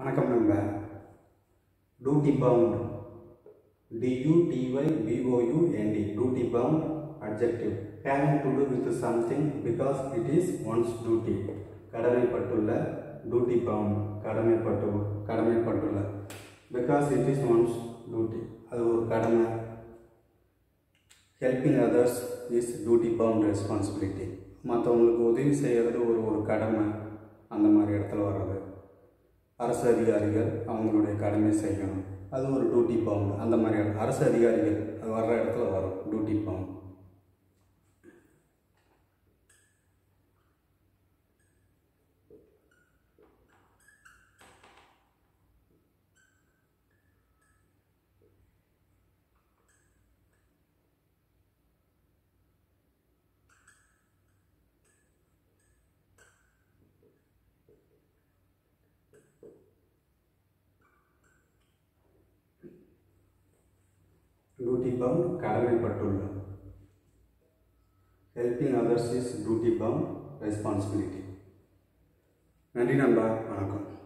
வணக்கம் நண்பா duty bound D U T Y B O U N D duty bound adjective having to do with something because it is one's duty கடமைப்பட்டுள்ள duty bound கடமைப்பட்டு கடமைப்பட்டுள்ள because it is one's duty அது ஒரு கடமை helping others is duty bound responsibility மற்றவங்களுக்கு உதவி செய்கிறது ஒரு ஒரு கடமை அந்த மாதிரி இடத்துல வர்றது அரசு அதிகாரிகள் அவங்களுடைய கடமை செய்யணும் அது ஒரு டியூட்டி பவுண்ட் அந்த மாதிரி இடம் அரசு அதிகாரிகள் அது வர்ற இடத்துல வரும் டியூட்டி பவுண்ட் டியூட்டி பவுண்ட் கடமைப்பட்டுள்ள helping others is duty bound responsibility நன்றி நண்பா வணக்கம்